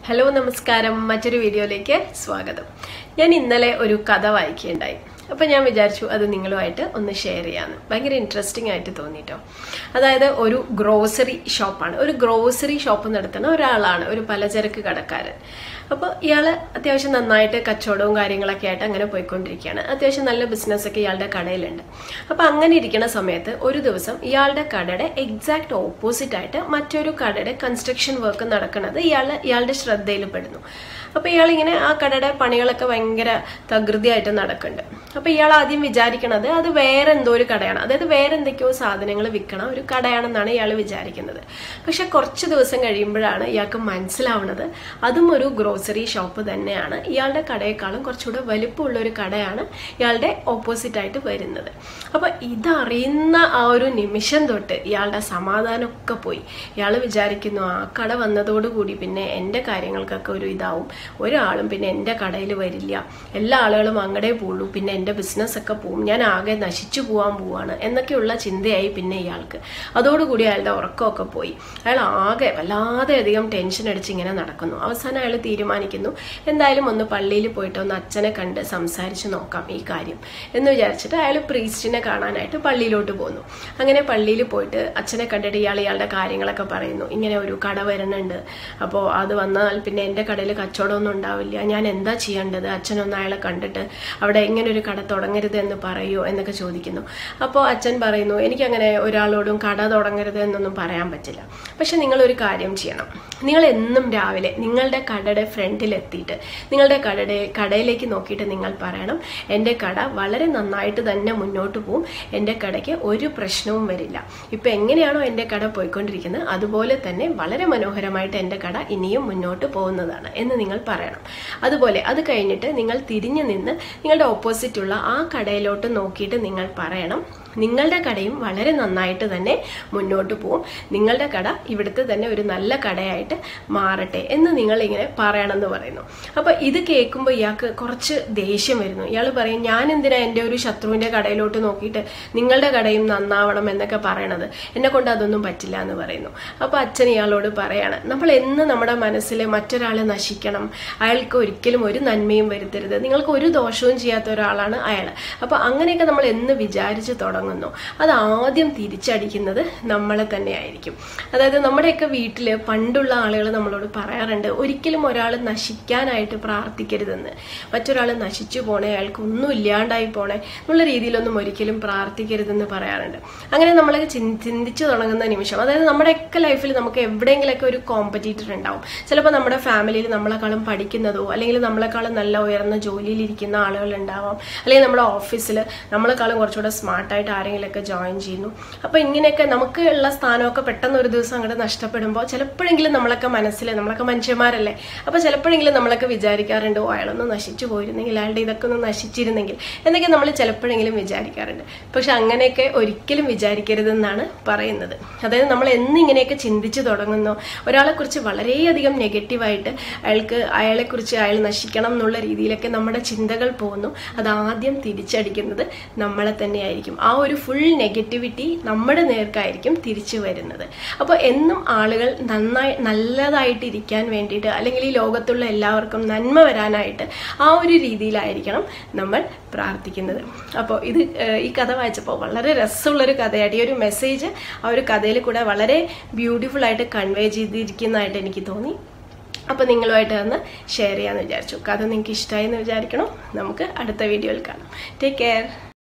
hello നമസ്കാരം മറ്റൊരു വീഡിയോയിലേക്ക് സ്വാഗതം ഞാൻ ഇന്നലെ ഒരു കഥ വായിക്കുകയുണ്ടായി അപ്പം ഞാൻ വിചാരിച്ചു അത് നിങ്ങളുമായിട്ട് ഒന്ന് ഷെയർ ചെയ്യാമെന്ന് ഭയങ്കര ഇൻട്രസ്റ്റിംഗ് ആയിട്ട് തോന്നിട്ടോ അതായത് ഒരു ഗ്രോസറി ഷോപ്പാണ് ഒരു ഗ്രോസറി ഷോപ്പ് നടത്തുന്ന ഒരാളാണ് ഒരു പലചരക്ക് കടക്കാരൻ അപ്പോൾ ഇയാൾ അത്യാവശ്യം നന്നായിട്ട് കച്ചവടവും കാര്യങ്ങളൊക്കെ ആയിട്ട് അങ്ങനെ പോയിക്കൊണ്ടിരിക്കുകയാണ് അത്യാവശ്യം നല്ല ബിസിനസ്സൊക്കെ ഇയാളുടെ കടയിലുണ്ട് അപ്പോൾ അങ്ങനെ ഇരിക്കുന്ന സമയത്ത് ഒരു ദിവസം ഇയാളുടെ കടയുടെ എക്സാക്ട് ഓപ്പോസിറ്റ് ആയിട്ട് മറ്റൊരു കടയുടെ കൺസ്ട്രക്ഷൻ വർക്ക് നടക്കുന്നത് ഇയാൾ ഇയാളുടെ ശ്രദ്ധയിൽ പെടുന്നു അപ്പോൾ ഇയാളിങ്ങനെ ആ കടയുടെ പണികളൊക്കെ ഭയങ്കര തകൃതിയായിട്ട് നടക്കുന്നുണ്ട് അപ്പോൾ ഇയാൾ ആദ്യം വിചാരിക്കണത് അത് വേറെ എന്തോ ഒരു കടയാണ് അതായത് വേറെ എന്തൊക്കെയോ സാധനങ്ങൾ വിൽക്കണ ഒരു കടയാണെന്നാണ് ഇയാൾ വിചാരിക്കുന്നത് പക്ഷെ കുറച്ച് ദിവസം കഴിയുമ്പോഴാണ് ഇയാൾക്ക് മനസ്സിലാവുന്നത് അതും ഒരു ഗ്രോസറി ഷോപ്പ് തന്നെയാണ് ഇയാളുടെ കടയേക്കാളും കുറച്ചുകൂടെ വലിപ്പമുള്ള ഒരു കടയാണ് ഇയാളുടെ ഓപ്പോസിറ്റ് ആയിട്ട് വരുന്നത് അപ്പോൾ ഇതറിയുന്ന ആ ഒരു നിമിഷം തൊട്ട് ഇയാളുടെ സമാധാനമൊക്കെ പോയി ഇയാൾ വിചാരിക്കുന്നു ആ കട വന്നതോടുകൂടി പിന്നെ എൻ്റെ കാര്യങ്ങൾക്കൊക്കെ ഒരു ഇതാവും ഒരാളും പിന്നെ എൻ്റെ കടയിൽ വരില്ല എല്ലാ ആളുകളും അങ്ങടെ പോളൂ പിന്നെ എൻ്റെ ബിസിനസ് ഒക്കെ പോവും ഞാൻ ആകെ നശിച്ചു പോകാൻ പോവാണ് എന്നൊക്കെയുള്ള ചിന്തയായി പിന്നെ ഇയാൾക്ക് അതോടുകൂടി അയാളുടെ ഉറക്കമൊക്കെ പോയി അയാൾ ആകെ വല്ലാതെ അധികം ടെൻഷൻ അടിച്ച് ഇങ്ങനെ നടക്കുന്നു അവസാനം അയാൾ തീരുമാനിക്കുന്നു എന്തായാലും ഒന്ന് പള്ളിയിൽ പോയിട്ട് ഒന്ന് അച്ഛനെ കണ്ട് സംസാരിച്ച് നോക്കാം ഈ കാര്യം എന്ന് വിചാരിച്ചിട്ട് അയാൾ പ്രീസ്റ്റിനെ കാണാനായിട്ട് പള്ളിയിലോട്ട് പോകുന്നു അങ്ങനെ പള്ളിയിൽ പോയിട്ട് അച്ഛനെ കണ്ടിട്ട് ഇയാൾ ഇയാളുടെ കാര്യങ്ങളൊക്കെ പറയുന്നു ഇങ്ങനെ ഒരു കട വരുന്നുണ്ട് അപ്പോൾ അത് വന്നാൽ പിന്നെ എൻ്റെ കടയിൽ കച്ചവടമൊന്നും ഉണ്ടാവില്ല ഞാൻ എന്താ ചെയ്യേണ്ടത് അച്ഛനൊന്ന് അയാളെ കണ്ടിട്ട് അവിടെ ഇങ്ങനെ ഒരു കട തുടങ്ങരുത് എന്ന് പറയുമോ എന്നൊക്കെ ചോദിക്കുന്നു അപ്പോൾ അച്ഛൻ പറയുന്നു എനിക്കങ്ങനെ ഒരാളോടും കട തുടങ്ങരുത് എന്നൊന്നും പറയാൻ പറ്റില്ല പക്ഷെ നിങ്ങളൊരു കാര്യം ചെയ്യണം നിങ്ങൾ എന്നും രാവിലെ നിങ്ങളുടെ കടയുടെ ഫ്രണ്ടിൽ എത്തിയിട്ട് നിങ്ങളുടെ കടയുടെ കടയിലേക്ക് നോക്കിയിട്ട് നിങ്ങൾ പറയണം എൻ്റെ കട വളരെ നന്നായിട്ട് തന്നെ മുന്നോട്ട് പോവും എൻ്റെ കടയ്ക്ക് ഒരു പ്രശ്നവും വരില്ല ഇപ്പം എങ്ങനെയാണോ എൻ്റെ കട പോയിക്കൊണ്ടിരിക്കുന്നത് അതുപോലെ തന്നെ വളരെ മനോഹരമായിട്ട് എൻ്റെ കട ഇനിയും മുന്നോട്ട് പോകുന്നതാണ് എന്ന് നിങ്ങൾ പറയണം അതുപോലെ അത് കഴിഞ്ഞിട്ട് നിങ്ങൾ തിരിഞ്ഞു നിന്ന് നിങ്ങളുടെ ഓപ്പോസിറ്റുള്ള ആ കടയിലോട്ട് നോക്കിയിട്ട് നിങ്ങൾ പറയണം നിങ്ങളുടെ കടയും വളരെ നന്നായിട്ട് തന്നെ മുന്നോട്ട് പോവും നിങ്ങളുടെ കട ഇവിടുത്തെ തന്നെ ഒരു നല്ല കടയായിട്ട് മാറട്ടെ എന്ന് നിങ്ങൾ ഇങ്ങനെ പറയണമെന്ന് പറയുന്നു അപ്പോൾ ഇത് കേൾക്കുമ്പോൾ ഇയാൾക്ക് കുറച്ച് ദേഷ്യം വരുന്നു ഇയാൾ പറയും ഞാൻ എന്തിനാ എൻ്റെ ഒരു ശത്രുവിൻ്റെ കടയിലോട്ട് നോക്കിയിട്ട് നിങ്ങളുടെ കടയും നന്നാവണം എന്നൊക്കെ പറയണത് എന്നെ കൊണ്ട് അതൊന്നും പറ്റില്ല എന്ന് പറയുന്നു അപ്പോൾ അച്ഛൻ ഇയാളോട് പറയാണ് നമ്മൾ എന്ന് നമ്മുടെ മനസ്സിൽ മറ്റൊരാൾ നശിക്കണം അയാൾക്ക് ഒരിക്കലും ഒരു നന്മയും വരുത്തരുത് നിങ്ങൾക്ക് ഒരു ദോഷവും ചെയ്യാത്ത ഒരാളാണ് അയാൾ അപ്പോൾ അങ്ങനെയൊക്കെ നമ്മൾ എന്ന് വിചാരിച്ച് തുടങ്ങുന്നു അത് ആദ്യം തിരിച്ചടിക്കുന്നത് നമ്മളെ തന്നെയായിരിക്കും അതായത് നമ്മുടെയൊക്കെ വീട്ടിൽ പണ്ടുള്ള ആളുകൾ നമ്മളോട് പറയാറുണ്ട് ഒരിക്കലും ഒരാൾ നശിക്കാനായിട്ട് പ്രാർത്ഥിക്കരുതെന്ന് മറ്റൊരാൾ നശിച്ചു പോണേ അയാൾക്ക് ഒന്നും ഇല്ലാണ്ടായി പോണേ എന്നുള്ള രീതിയിലൊന്നും ഒരിക്കലും പ്രാർത്ഥിക്കരുതെന്ന് പറയാറുണ്ട് അങ്ങനെ നമ്മൾ ചിന്തിച്ചു തുടങ്ങുന്ന നിമിഷം അതായത് നമ്മുടെയൊക്കെ ലൈഫിൽ നമുക്ക് എവിടെയെങ്കിലൊക്കെ ഒരു കോമ്പറ്റീറ്റർ ഉണ്ടാവും ചിലപ്പോൾ നമ്മുടെ ഫാമിലിയിൽ നമ്മളെക്കാളും പഠിക്കുന്നതോ അല്ലെങ്കിൽ നമ്മളെക്കാളും നല്ല ഉയർന്ന ജോലിയിൽ ഇരിക്കുന്ന ആളുകൾ ഉണ്ടാവാം അല്ലെങ്കിൽ നമ്മുടെ ഓഫീസിൽ നമ്മളെക്കാളും കുറച്ചുകൂടെ സ്മാർട്ടായിട്ട് ആരെങ്കിലുമൊക്കെ ജോയിൻ ചെയ്യുന്നു അപ്പോൾ ഇങ്ങനെയൊക്കെ നമുക്ക് ഉള്ള സ്ഥാനമൊക്കെ പെട്ടെന്ന് ഒരു ദിവസം അങ്ങോട്ട് നഷ്ടപ്പെടുമ്പോൾ ചിലപ്പോഴെങ്കിലും നമ്മളൊക്കെ മനസ്സിൽ നമ്മളൊക്കെ മനുഷ്യന്മാരല്ലേ അപ്പോൾ ചിലപ്പോഴെങ്കിലും നമ്മളൊക്കെ വിചാരിക്കാറുണ്ട് ഓ അയാളൊന്ന് നശിച്ചു പോയിരുന്നെങ്കിൽ അയാളുടെ ഇതൊക്കെ ഒന്ന് നശിച്ചിരുന്നെങ്കിൽ എന്നൊക്കെ നമ്മൾ ചിലപ്പോഴെങ്കിലും വിചാരിക്കാറുണ്ട് പക്ഷെ അങ്ങനെയൊക്കെ ഒരിക്കലും വിചാരിക്കരുതെന്നാണ് പറയുന്നത് അതായത് നമ്മൾ എന്ന് ഇങ്ങനെയൊക്കെ ചിന്തിച്ചു തുടങ്ങുന്നു ഒരാളെക്കുറിച്ച് വളരെയധികം നെഗറ്റീവായിട്ട് അയാൾക്ക് അയാളെക്കുറിച്ച് അയാൾ നശിക്കണം എന്നുള്ള രീതിയിലൊക്കെ നമ്മുടെ ചിന്തകൾ പോകുന്നു അത് ആദ്യം തിരിച്ചടിക്കുന്നത് നമ്മളെ തന്നെയായിരിക്കും ആ ഒരു ഫുൾ നെഗറ്റിവിറ്റി നമ്മുടെ നേർക്കായിരിക്കും തിരിച്ചു വരുന്നത് അപ്പോൾ എന്നും ആളുകൾ നന്നായി നല്ലതായിട്ട് ഇരിക്കാൻ വേണ്ടിയിട്ട് അല്ലെങ്കിൽ ഈ ലോകത്തുള്ള എല്ലാവർക്കും നന്മ വരാനായിട്ട് ആ ഒരു രീതിയിലായിരിക്കണം നമ്മൾ പ്രാർത്ഥിക്കുന്നത് അപ്പോൾ ഇത് ഈ കഥ വായിച്ചപ്പോൾ വളരെ രസമുള്ളൊരു കഥയായിട്ട് ഈ ഒരു മെസ്സേജ് ആ ഒരു കഥയിൽ കൂടെ വളരെ ബ്യൂട്ടിഫുൾ ആയിട്ട് കൺവേ ചെയ്തിരിക്കുന്നതായിട്ട് എനിക്ക് തോന്നി അപ്പോൾ നിങ്ങളുമായിട്ട് ഒന്ന് ഷെയർ ചെയ്യാമെന്ന് വിചാരിച്ചു കഥ നിങ്ങൾക്ക് ഇഷ്ടമായി എന്ന് വിചാരിക്കണം നമുക്ക് അടുത്ത വീഡിയോയിൽ കാണാം ടേക്ക് കെയർ